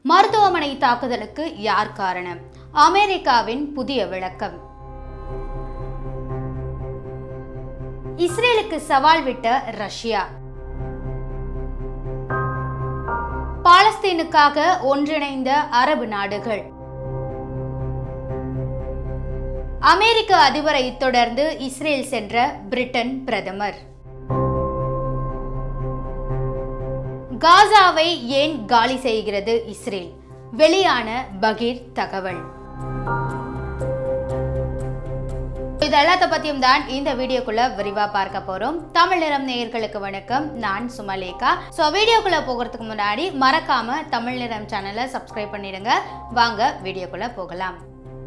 மருத்துவமனை தாக்குதலுக்கு யார் காரணம் அமெரிக்காவின் புதிய விளக்கம் இஸ்ரேலுக்கு சவால் விட்ட ரஷ்யா பாலஸ்தீனுக்காக ஒன்றிணைந்த அரபு நாடுகள் அமெரிக்க அதிபரை தொடர்ந்து இஸ்ரேல் சென்ற பிரிட்டன் பிரதமர் காசாவை ஏன் காலி செய்கிறது இஸ்ரேல் வெளியான பகீர் தகவல் இது எல்லாத்த பத்தியும் தான் இந்த வீடியோக்குள்ள விரிவா பார்க்க போறோம் தமிழ் நிறம் நேயர்களுக்கு வணக்கம் நான் சுமலேகா ஸோ வீடியோக்குள்ள போகிறதுக்கு முன்னாடி மறக்காம தமிழ் நிறம் சேனலை சப்ஸ்கிரைப் பண்ணிடுங்க வாங்க வீடியோக்குள்ள போகலாம்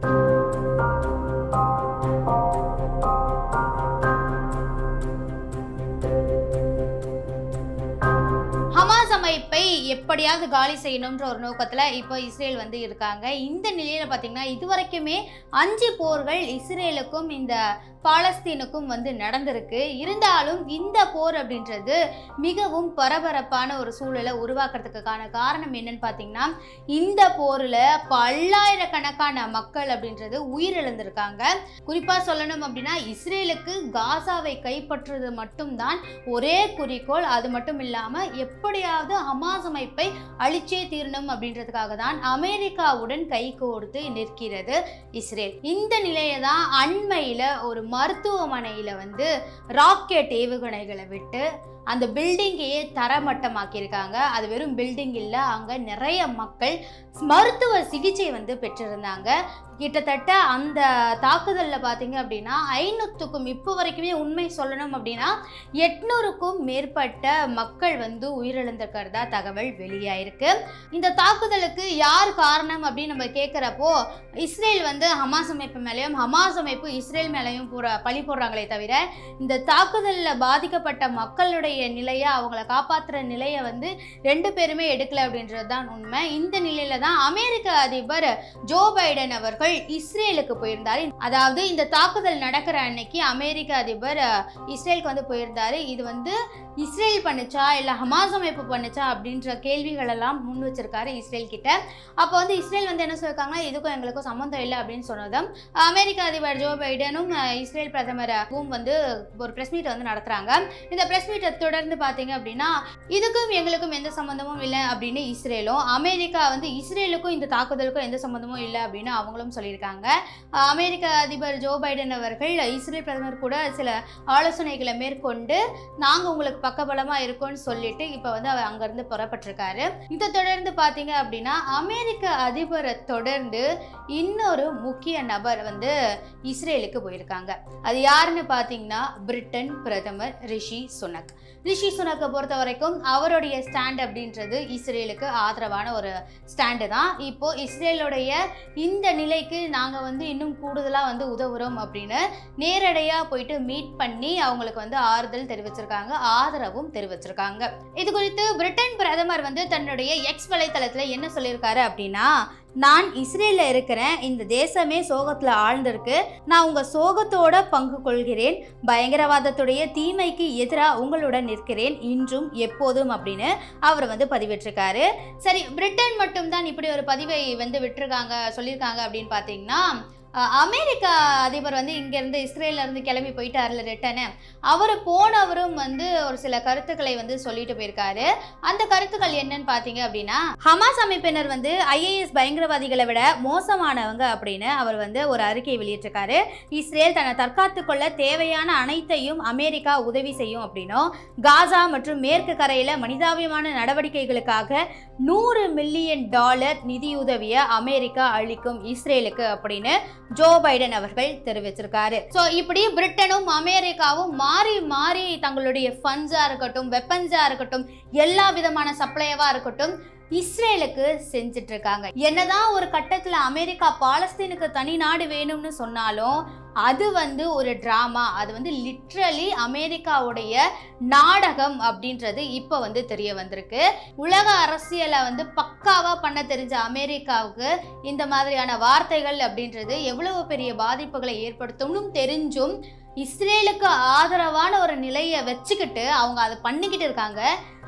ஹமாஸ் அமைப்பை எப்படியாவது காலி செய்யணுன்ற ஒரு நோக்கத்துல இப்போ இஸ்ரேல் வந்து இருக்காங்க இந்த நிலையில பாத்தீங்கன்னா இதுவரைக்குமே அஞ்சு போர்கள் இஸ்ரேலுக்கும் இந்த பாலஸ்தீனுக்கும் வந்து நடந்திருக்கு இருந்தாலும் இந்த போர் அப்படின்றது மிகவும் பரபரப்பான ஒரு சூழலை உருவாக்குறதுக்கான காரணம் என்னன்னு பார்த்தீங்கன்னா இந்த போரில் பல்லாயிரக்கணக்கான மக்கள் அப்படின்றது உயிரிழந்திருக்காங்க குறிப்பாக சொல்லணும் அப்படின்னா இஸ்ரேலுக்கு காசாவை கைப்பற்றுறது மட்டும்தான் ஒரே குறிக்கோள் அது மட்டும் இல்லாமல் எப்படியாவது ஹமாஸ் அமைப்பை அழிச்சே தீரணும் அப்படின்றதுக்காக தான் அமெரிக்காவுடன் கை கோர்த்து நிற்கிறது இஸ்ரேல் இந்த நிலையை தான் அண்மையில் ஒரு மருத்துவமனையில் வந்து ராக்கெட் ஏவுகணைகளை விட்டு அந்த பில்டிங்கையே தரமட்டமாக்கியிருக்காங்க அது வெறும் பில்டிங் இல்லை அங்கே நிறைய மக்கள் மருத்துவ சிகிச்சை வந்து பெற்றிருந்தாங்க கிட்டத்தட்ட அந்த தாக்குதலில் பார்த்தீங்க அப்படின்னா ஐநூற்றுக்கும் இப்போ வரைக்குமே உண்மை சொல்லணும் அப்படின்னா எட்நூறுக்கும் மேற்பட்ட மக்கள் வந்து உயிரிழந்திருக்கிறதா தகவல் வெளியாயிருக்கு இந்த தாக்குதலுக்கு யார் காரணம் அப்படின்னு நம்ம கேட்குறப்போ இஸ்ரேல் வந்து ஹமாஸ் அமைப்பு மேலேயும் ஹமாஸ் அமைப்பு இஸ்ரேல் மேலேயும் போற பழி போடுறாங்களே தவிர இந்த தாக்குதலில் பாதிக்கப்பட்ட மக்களுடைய நிலையை அவங்கள காப்பாற்றுற நிலையை வந்து ரெண்டு பேருமே எடுக்கல அப்படின்றது தான் உண்மை இந்த நிலையில தான் அமெரிக்க அதிபர் ஜோ பைடன் அவர்கள் இஸ்ரேலுக்கு போயிருந்தாரு அதாவது இந்த தாக்குதல் நடக்கிற அன்னைக்கு அமெரிக்க அதிபர் அஹ், இஸ்ரேலுக்கு வந்து போயிருந்தாரு இது வந்து இஸ்ரேல் பண்ணுச்சா இல்லை ஹமாஸ் அமைப்பு பண்ணுச்சா அப்படின்ற கேள்விகள் எல்லாம் முன் வச்சிருக்காரு இஸ்ரேல் கிட்ட அப்போ வந்து இஸ்ரேல் வந்து என்ன சொல்லியிருக்காங்கன்னா இதுக்கும் எங்களுக்கும் சம்மந்தம் இல்லை அப்படின்னு சொன்னதும் அமெரிக்க அதிபர் ஜோ பைடனும் அஹ், இஸ்ரேல் பிரதமரும் வந்து ஒரு ப்ரெஸ் மீட் வந்து நடத்துறாங்க இந்த ப்ரெஸ் மீட்டை தொடர்ந்து பார்த்தீங்க அப்படின்னா இதுக்கும் எங்களுக்கும் எந்த சம்மந்தமும் இல்லை அப்படின்னு இஸ்ரேலும் அமெரிக்கா வந்து இஸ்ரேலுக்கும் இந்த தாக்குதலுக்கும் எந்த சம்மந்தமும் இல்லை அப்படின்னு அவங்களும் சொல்லியிருக்காங்க அஹ், அமெரிக்க அதிபர் ஜோ பைடன் அவர்கள் இஸ்ரேல் பிரதமர் கூட சில ஆலோசனைகளை மேற்கொண்டு நாங்கள் உங்களுக்கு பக்கபலமாக இருக்கோம்னு சொல்லிட்டு இப்போ வந்து அவர் அங்கேருந்து புறப்பட்டிருக்காரு இதை தொடர்ந்து பார்த்தீங்க அப்படின்னா அமெரிக்க அதிபரை தொடர்ந்து இன்னொரு முக்கிய நபர் வந்து இஸ்ரேலுக்கு போயிருக்காங்க அது யாருன்னு பார்த்தீங்கன்னா பிரிட்டன் பிரதமர் ரிஷி சுனக் ரிஷி சுனக்கை பொறுத்த வரைக்கும் அவருடைய ஸ்டாண்ட் அப்படின்றது இஸ்ரேலுக்கு ஆதரவான ஒரு ஸ்டாண்டு தான் இப்போ இஸ்ரேலுடைய இந்த நிலைக்கு நாங்கள் வந்து இன்னும் கூடுதலாக வந்து உதவுறோம் அப்படின்னு நேரடியாக போயிட்டு மீட் பண்ணி அவங்களுக்கு வந்து ஆறுதல் தெரிவிச்சிருக்காங்க ஆதரவும் தெரிவிச்சிருக்காங்க இது குறித்து பிரிட்டன் பிரதமர் வந்து தன்னுடைய எக்ஸ் வலைத்தளத்தில் என்ன சொல்லியிருக்காரு அப்படின்னா நான் இஸ்ரேலில் இருக்கிறேன் இந்த தேசமே சோகத்தில் ஆழ்ந்திருக்கு நான் உங்கள் சோகத்தோட பங்கு கொள்கிறேன் பயங்கரவாதத்துடைய தீமைக்கு எதிராக உங்களுடன் நிற்கிறேன் இன்றும் எப்போதும் அப்படின்னு அவர் வந்து பதிவிட்டிருக்காரு சரி பிரிட்டன் மட்டும்தான் இப்படி ஒரு பதிவை வந்து விட்டுருக்காங்க சொல்லியிருக்காங்க அப்படின்னு பார்த்தீங்கன்னா அஹ், அமெரிக்க அதிபர் வந்து இங்கேருந்து இஸ்ரேல்ல இருந்து கிளம்பி போயிட்டார்ல ரிட்டனு அவர் போனவரும் வந்து ஒரு சில கருத்துக்களை வந்து சொல்லிட்டு போயிருக்காரு அந்த கருத்துக்கள் என்னன்னு பார்த்தீங்க அப்படின்னா ஹமாஸ் அமைப்பினர் வந்து ஐஏஎஸ் பயங்கரவாதிகளை விட மோசமானவங்க அப்படின்னு அவர் வந்து ஒரு அறிக்கை வெளியிட்டிருக்காரு இஸ்ரேல் தன்னை தற்காத்து கொள்ள தேவையான அனைத்தையும் அமெரிக்கா உதவி செய்யும் அப்படின்னும் காசா மற்றும் மேற்கு கரையில் மனிதாபிமான நடவடிக்கைகளுக்காக நூறு மில்லியன் டாலர் நிதியுதவியை அமெரிக்கா அளிக்கும் இஸ்ரேலுக்கு அப்படின்னு ஜோ பைடன் அவர்கள் தெரிவிச்சிருக்காரு ஸோ இப்படி பிரிட்டனும் அமெரிக்காவும் மாறி மாறி தங்களுடைய ஃபண்ட்ஸாக இருக்கட்டும் வெப்பன்ஸாக இருக்கட்டும் எல்லா விதமான சப்ளையவாக இருக்கட்டும் இஸ்ரேலுக்கு செஞ்சுட்டு இருக்காங்க என்னதான் ஒரு கட்டத்தில் அமெரிக்கா பாலஸ்தீனுக்கு தனி நாடு வேணும்னு சொன்னாலும் அது வந்து ஒரு ட்ராமா அது வந்து லிட்ரலி அமெரிக்காவுடைய நாடகம் அப்படின்றது இப்போ வந்து தெரிய வந்திருக்கு உலக அரசியலை வந்து பக்காவாக பண்ண தெரிஞ்ச அமெரிக்காவுக்கு இந்த மாதிரியான வார்த்தைகள் அப்படின்றது எவ்வளவு பெரிய பாதிப்புகளை ஏற்படுத்தும்னு தெரிஞ்சும் இஸ்ரேலுக்கு ஆதரவான ஒரு நிலையை வச்சுக்கிட்டு அவங்க அதை பண்ணிக்கிட்டு இருக்காங்க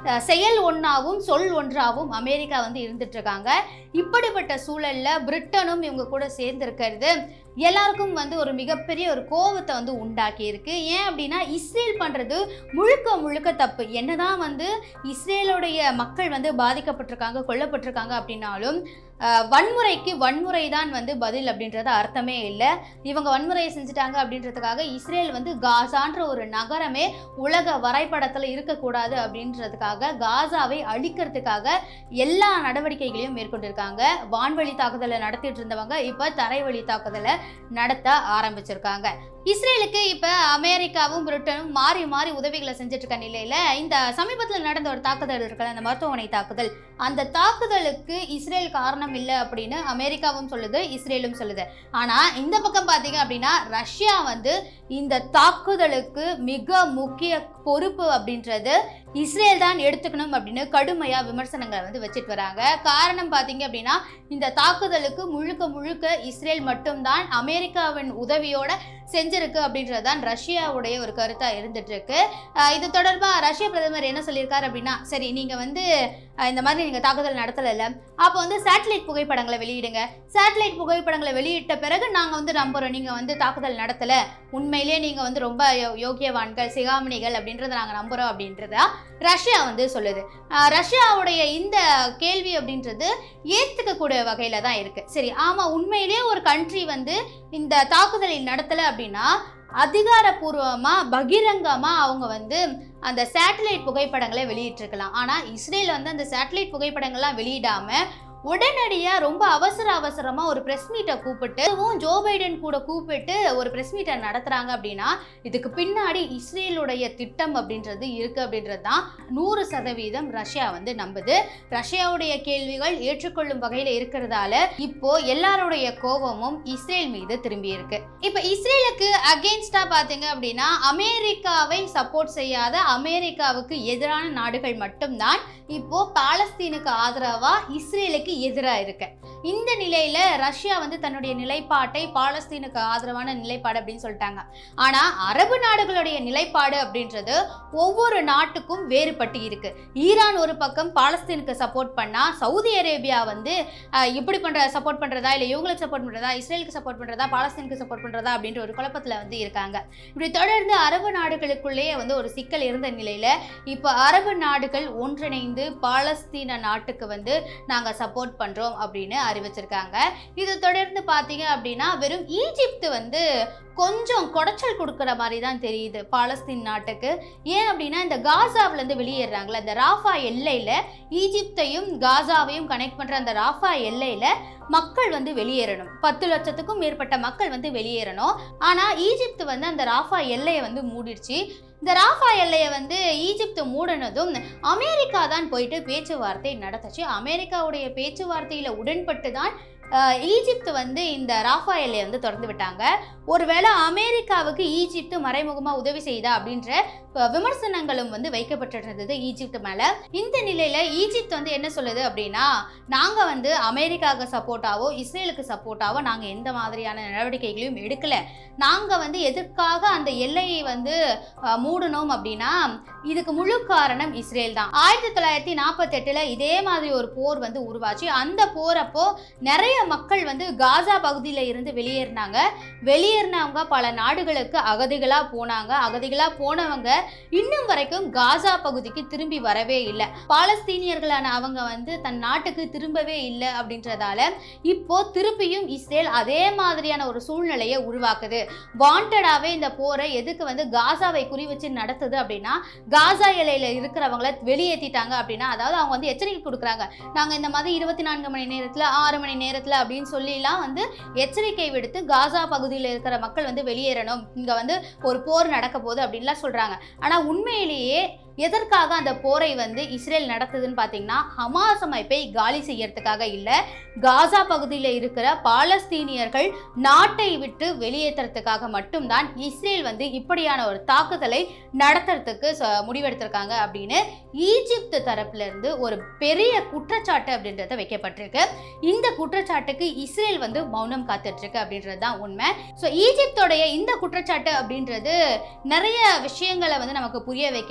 அஹ், செயல் ஒன்றாவும் சொல் ஒன்றாவும் அமெரிக்கா வந்து இருந்துட்டு இருக்காங்க இப்படிப்பட்ட சூழல்ல பிரிட்டனும் இவங்க கூட சேர்ந்து இருக்கிறது எல்லாருக்கும் வந்து ஒரு மிகப்பெரிய ஒரு கோபத்தை வந்து உண்டாக்கி இருக்கு ஏன் அப்படின்னா இஸ்ரேல் பண்றது முழுக்க முழுக்க தப்பு என்னதான் வந்து இஸ்ரேலுடைய மக்கள் வந்து பாதிக்கப்பட்டிருக்காங்க கொல்லப்பட்டிருக்காங்க அப்படின்னாலும் அஹ், வன்முறைக்கு வன்முறை தான் வந்து பதில் அப்படின்றது அர்த்தமே இல்லை இவங்க வன்முறையை செஞ்சுட்டாங்க அப்படின்றதுக்காக இஸ்ரேல் வந்து காசான்ற ஒரு நகரமே உலக வரைபடத்தில் இருக்கக்கூடாது அப்படின்றதுக்காக காசாவை அழிக்கிறதுக்காக எல்லா நடவடிக்கைகளையும் மேற்கொண்டிருக்காங்க வான்வழி தாக்குதலை நடத்திட்டு இருந்தவங்க இப்போ தரைவழி தாக்குதலை நடத்த ஆரம்பிச்சிருக்காங்க இஸ்ரேலுக்கு இப்போ அமெரிக்காவும் பிரிட்டனும் மாறி மாறி உதவிகளை செஞ்சுட்டு இருக்க நிலையில இந்த சமீபத்தில் நடந்த ஒரு தாக்குதல் இருக்குல்ல அந்த மருத்துவமனை தாக்குதல் அந்த தாக்குதலுக்கு இஸ்ரேல் காரணம் இல்லை அப்படின்னு அமெரிக்காவும் சொல்லுது இஸ்ரேலும் சொல்லுது ஆனா இந்த பக்கம் பார்த்தீங்க அப்படின்னா ரஷ்யா வந்து இந்த தாக்குதலுக்கு மிக முக்கிய பொறுப்பு அப்படின்றது இஸ்ரேல் தான் எடுத்துக்கணும் அப்படின்னு கடுமையா விமர்சனங்களை வந்து வச்சுட்டு வராங்க காரணம் பார்த்தீங்க அப்படின்னா இந்த தாக்குதலுக்கு முழுக்க முழுக்க இஸ்ரேல் மட்டும்தான் அமெரிக்காவின் உதவியோட செஞ்சிருக்கு அப்படின்றது தான் ரஷ்யாவுடைய ஒரு கருத்தா இருந்துட்டு இருக்கு அஹ் இது தொடர்பா ரஷ்ய பிரதமர் என்ன சொல்லியிருக்காரு அப்படின்னா சரி நீங்க வந்து அஹ் இந்த மாதிரி நீங்க தாக்குதல் நடத்தலைல்ல அப்போ வந்து சேட்டலைட் புகைப்படங்களை வெளியிடுங்க சேட்டலைட் புகைப்படங்களை வெளியிட்ட பிறகு நாங்க வந்து நம்புறோம் நீங்க வந்து தாக்குதல் நடத்தல உண்மையிலேயே நீங்க வந்து ரொம்ப யோ- யோக்கியவான்கள் சிகாமணிகள் அப்படின்றத நாங்க நம்புறோம் அப்படின்றதா ரஷ்யா வந்து சொல்லுது அஹ் ரஷ்யாவுடைய இந்த கேள்வி அப்படின்றது ஏத்துக்கக்கூடிய வகையில தான் இருக்கு சரி ஆமா உண்மையிலேயே ஒரு கண்ட்ரி வந்து இந்த தாக்குதலை நடத்தல அப்படின்னா அதிகாரப்பூர்வமா பகிரங்கமா அவங்க வந்து அந்த சேட்டலைட் புகைப்படங்களை வெளியிட்டிருக்கலாம் ஆனா இஸ்ரேல் வந்து அந்த சேட்டலைட் புகைப்படங்கள்லாம் வெளியிடாம உடனடியா ரொம்ப அவசர அவசரமா ஒரு பிரஸ் மீட்டை கூப்பிட்டு அதுவும் ஜோ பைடன் கூட கூப்பிட்டு ஒரு பிரஸ் மீட்டை நடத்துறாங்க அப்படின்னா இதுக்கு பின்னாடி இஸ்ரேலுடைய திட்டம் அப்படின்றது இருக்கு அப்படின்றது தான் நூறு சதவீதம் ரஷ்யா வந்து நம்புது ரஷ்யாவுடைய கேள்விகள் ஏற்றுக்கொள்ளும் வகையில இருக்கிறதால இப்போ எல்லாருடைய கோபமும் இஸ்ரேல் மீது திரும்பி இருக்கு இப்போ இஸ்ரேலுக்கு அகெயின்ஸ்டா பாத்தீங்க அப்படின்னா அமெரிக்காவை சப்போர்ட் செய்யாத அமெரிக்காவுக்கு எதிரான நாடுகள் மட்டும்தான் இப்போ பாலஸ்தீனுக்கு ஆதரவா இஸ்ரேலுக்கு எதிராக இருக்கு இந்த நிலையில ரஷ்யா வந்து தன்னுடைய நிலைப்பாட்டை பாலஸ்தீனுக்கு ஆதரவான நிலைப்பாடு அப்படின்னு சொல்லிட்டாங்க ஆனா அரபு நாடுகளுடைய நிலைப்பாடு அப்படின்றது ஒவ்வொரு நாட்டுக்கும் வேறுபட்டு இருக்கு ஈரான் ஒரு பக்கம் பாலஸ்தீனுக்கு சப்போர்ட் பண்ணா சவுதி அரேபியா வந்து அஹ், இப்படி பண்ற சப்போர்ட் பண்றதா இல்ல இவங்களுக்கு சப்போர்ட் பண்றதா இஸ்ரேலுக்கு சப்போர்ட் பண்றதா பாலஸ்தீனுக்கு சப்போர்ட் பண்றதா அப்படின்ற ஒரு குழப்பத்துல வந்து இருக்காங்க இப்படி தொடர்ந்து அரபு நாடுகளுக்குள்ளேயே வந்து ஒரு சிக்கல் இருந்த நிலையில இப்போ அரபு நாடுகள் ஒன்றிணைந்து பாலஸ்தீன நாட்டுக்கு வந்து நாங்க சப்போர்ட் பண்றோம் அப்படின்னு அறிவிச்சிருக்காங்க இது தொடர்ந்து பார்த்தீங்க அப்படின்னா வெறும் ஈஜிப்து வந்து கொஞ்சம் குடைச்சல் கொடுக்குற மாதிரி தான் தெரியுது பாலஸ்தீன் நாட்டுக்கு ஏன் அப்படின்னா இந்த காசாவிலேருந்து வெளியேறாங்களே அந்த ராஃபா எல்லையில் ஈஜிப்தையும் காசாவையும் கனெக்ட் பண்ணுற அந்த ராஃபா எல்லையில் மக்கள் வந்து வெளியேறணும் பத்து லட்சத்துக்கும் மேற்பட்ட மக்கள் வந்து வெளியேறணும் ஆனால் ஈஜிப்து வந்து அந்த ராஃபா எல்லையை வந்து மூடிடுச்சு இந்த ராஃபா எல்லையை வந்து ஈஜிப்து மூடினதும் அமெரிக்கா தான் போயிட்டு பேச்சுவார்த்தை நடத்துச்சு அமெரிக்காவுடைய பேச்சுவார்த்தையில் உடன்பட்டு தான் அஹ், ஈஜிப்து வந்து இந்த ராஃபா எல்லையை வந்து திறந்து விட்டாங்க ஒருவேளை அமெரிக்காவுக்கு ஈஜிப்து மறைமுகமாக உதவி செய்தா அப்படின்ற அஹ், விமர்சனங்களும் வந்து வைக்கப்பட்டிருந்தது ஈஜிப்து மேலே இந்த நிலையில் ஈஜிப்த் வந்து என்ன சொல்லுது அப்படின்னா நாங்கள் வந்து அமெரிக்காவுக்கு சப்போர்ட்டாவோ இஸ்ரேலுக்கு சப்போர்ட்டாவோ நாங்கள் எந்த மாதிரியான நடவடிக்கைகளையும் எடுக்கல நாங்கள் வந்து எதற்காக அந்த எல்லையை வந்து அஹ், மூடணும் அப்படின்னா இதுக்கு முழு காரணம் இஸ்ரேல் தான் ஆயிரத்தி தொள்ளாயிரத்தி நாற்பத்தெட்டில் இதே மாதிரி ஒரு போர் வந்து உருவாச்சு அந்த போரப்போ நிறைய மக்கள் வந்து காசா பகுதியில் இருந்து வெளியேறினாங்க வெளியேறினவங்க பல நாடுகளுக்கு அகதிகளாக போனாங்க அகதிகளாக போனவங்க இன்னும் வரைக்கும் காசா பகுதிக்கு திரும்பி வரவே இல்லை பாலஸ்தீனியர்களான அவங்க வந்து தன் நாட்டுக்கு திரும்பவே இல்லை அப்படின்றதால இப்போ திருப்பியும் இஸ்ரேல் அதே மாதிரியான ஒரு சூழ்நிலையை உருவாக்குது வாண்டடாவே இந்த போரை எதுக்கு வந்து காசாவை குறி வச்சு நடத்துது அப்படின்னா காசா எல்லையில இருக்கிறவங்கள வெளியேற்றிட்டாங்க அப்படின்னா அதாவது அவங்க வந்து எச்சரிக்கை கொடுக்குறாங்க நாங்கள் இந்த மாதிரி இருபத்தி நான்கு மணி நேரத்தில் ஆறு மணி நேரத்தில் அப்படின்னு சொல்லிலாம் வந்து எச்சரிக்கை விடுத்து காசா பகுதியில் இருக்கிற மக்கள் வந்து வெளியேறணும் இங்கே வந்து ஒரு போர் நடக்க போகுது அப்படின்லாம் சொல்கிறாங்க ஆனால் உண்மையிலேயே எதற்காக அந்த போரை வந்து இஸ்ரேல் நடத்துதுன்னு பார்த்தீங்கன்னா ஹமாஸ் அமைப்பை காலி செய்யறதுக்காக இல்லை காசா பகுதியில் இருக்கிற பாலஸ்தீனியர்கள் நாட்டை விட்டு வெளியேற்றுறதுக்காக மட்டும்தான் இஸ்ரேல் வந்து இப்படியான ஒரு தாக்குதலை நடத்துறதுக்கு ச- முடிவெடுத்திருக்காங்க அப்படின்னு ஈஜிப்து தரப்புல இருந்து ஒரு பெரிய குற்றச்சாட்டு அப்படின்றத வைக்கப்பட்டிருக்கு இந்த குற்றச்சாட்டுக்கு இஸ்ரேல் வந்து மௌனம் காத்துட்டு இருக்கு அப்படின்றது தான் உண்மை ஸோ ஈஜிப்தோடைய இந்த குற்றச்சாட்டு அப்படின்றது நிறைய விஷயங்களை வந்து நமக்கு புரிய வைக்கிது உண்மை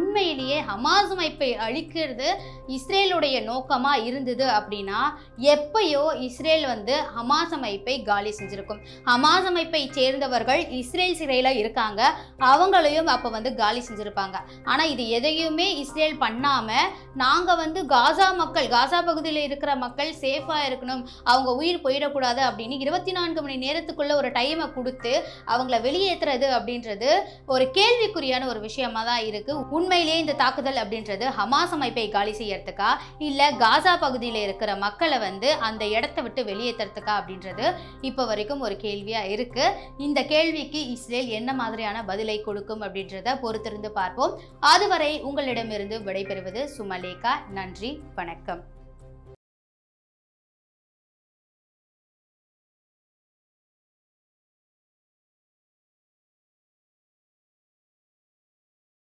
உண்மையிலேயே ஹமாஸ் அமைப்பை அழிக்கிறது இஸ்ரேலுடைய நோக்கமா இருந்தது அப்படின்னா எப்பயோ இஸ்ரேல் வந்து ஹமாஸ் அமைப்பை காலி செஞ்சிருக்கும் ஹமாஸ் அமைப்பை சேர்ந்தவர்கள் இஸ்ரேல் சிறையில் இருக்காங்க அவங்களையும் அப்போ வந்து காலி செஞ்சுருப்பாங்க ஆனால் இது எதையுமே இஸ்ரேல் பண்ணாமல் நாங்கள் வந்து காசா மக்கள் காசா பகுதியில் இருக்கிற மக்கள் சேஃபாக இருக்கணும் அவங்க உயிர் போயிடக்கூடாது அப்படின்னு இருபத்தி நான்கு மணி நேரத்துக்குள்ள ஒரு டைமை கொடுத்து அவங்கள வெளியேற்றுறது அப்படின்றது ஒரு கேள்விக்குறியான ஒரு விஷயமா தான் இருக்கு உண்மையிலேயே இந்த தாக்குதல் அப்படின்றது ஹமாஸ் அமைப்பை காலி செய்யறதுக்கா இல்லை காசா பகுதியில் இருக்கிற மக்களை வந்து அந்த இடத்த விட்டு வெளியேற்றுறதுக்கா அப்படின்றது இப்போ வரைக்கும் ஒரு கேள்வியாக இருக்கு இந்த கேள்விக்கு இஸ்ரேல் என்ன மாதிரியான பதிலை கொடுக்கும் அப்படின்றத பொறுத்திருந்து பார்ப்போம் அதுவரை உங்களிடமிருந்து விடைபெறுவது சுமலேகா நன்றி வணக்கம்